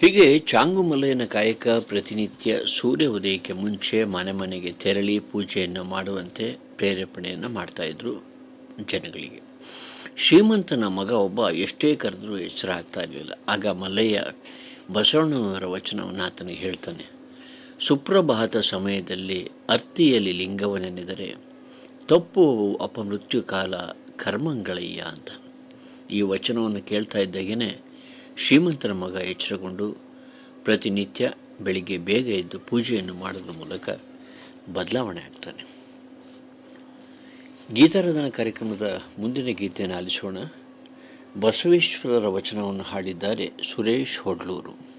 ಹೀಗೆ ಚಾಂಗುಮಲೆಯನ ಕಾಯಕ ಪ್ರತಿನಿತ್ಯ ಸೂರ್ಯ ಉದಯಕ್ಕೆ ಮುಂಚೆ ಮನೆ ಮನೆಗೆ ತೆರಳಿ ಪೂಜೆಯನ್ನು ಮಾಡುವಂತೆ ಪ್ರೇರೇಪಣೆಯನ್ನು ಮಾಡ್ತಾಯಿದ್ರು ಜನಗಳಿಗೆ ಶ್ರೀಮಂತನ ಮಗ ಒಬ್ಬ ಎಷ್ಟೇ ಕರೆದ್ರೂ ಎಚ್ಚರ ಆಗ್ತಾ ಇರಲಿಲ್ಲ ಆಗ ಮಲ್ಲಯ್ಯ ಬಸವಣ್ಣನವರ ವಚನವನ್ನು ಆತನಿಗೆ ಹೇಳ್ತಾನೆ ಸುಪ್ರಭಾತ ಸಮಯದಲ್ಲಿ ಅರ್ತಿಯಲ್ಲಿ ಲಿಂಗವನೆನೆದರೆ ತಪ್ಪುವು ಅಪಮೃತ್ಯು ಕಾಲ ಕರ್ಮಂಗಳಯ್ಯ ಅಂತ ಈ ವಚನವನ್ನು ಕೇಳ್ತಾ ಇದ್ದಾಗೇ ಶ್ರೀಮಂತನ ಮಗ ಎಚ್ಚರಗೊಂಡು ಪ್ರತಿನಿತ್ಯ ಬೆಳಿಗ್ಗೆ ಬೇಗ ಎದ್ದು ಪೂಜೆಯನ್ನು ಮಾಡೋದ್ರ ಮೂಲಕ ಬದಲಾವಣೆ ಆಗ್ತಾನೆ ಗೀತಾರಾಧನಾ ಕಾರ್ಯಕ್ರಮದ ಮುಂದಿನ ಗೀತೆಯನ್ನು ಆಲಿಸೋಣ ಬಸವೇಶ್ವರರ ವಚನವನ್ನು ಹಾಡಿದ್ದಾರೆ ಸುರೇಶ್ ಹೊಡ್ಲೂರು